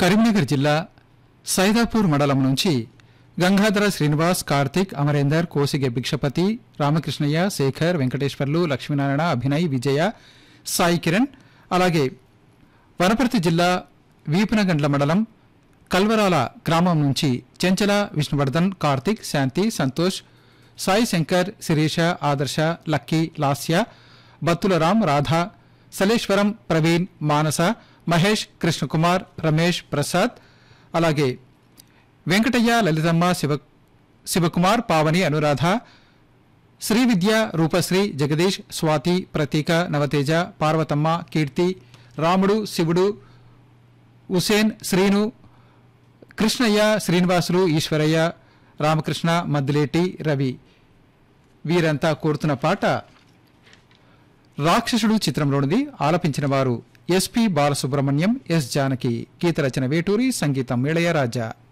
కరీంనగర్ జిల్లా సైదాపూర్ మండలం నుంచి గంగాధర శ్రీనివాస్ కార్తిక్ అమరేందర్ కోసిగే భిక్షపతి రామకృష్ణయ్య శేఖర్ వెంకటేశ్వర్లు లక్ష్మీనారాయణ అభినయ్ విజయ సాయి కిరణ్ అలాగే వనపర్తి జిల్లా వీపనగండ్ల మండలం కల్వరాల గ్రామం నుంచి చెంచల విష్ణువర్ధన్ కార్తిక్ శాంతి సంతోష్ సాయి శంకర్ శిరీష ఆదర్శ లక్కీ లాస్య బత్తుల రామ్ రాధా సలేశ్వరం ప్రవీణ్ మానస మహేష్ కృష్ణకుమార్ రమేష్ ప్రసాద్ అలాగే వెంకటయ్య లలితమ్మ శివ శివకుమార్ పావని అనురాధ శ్రీ విద్య రూపశ్రీ జగదీష్ స్వాతి ప్రతీక నవతేజ పార్వతమ్మ కీర్తి రాముడు శివుడు ఉసేన్ శ్రీను కృష్ణయ్య శ్రీనివాసులు ఈశ్వరయ్య రామకృష్ణ మద్దిలేటి రవి వీరంతా కోరుతున్న పాట రాక్షసుడు చిత్రంలోనిది ఆలపించిన వారు ఎస్పి బాలసుబ్రహ్మణ్యం ఎస్ జానకి గీత రచన వేటూరి సంగీతం ఇళయరాజా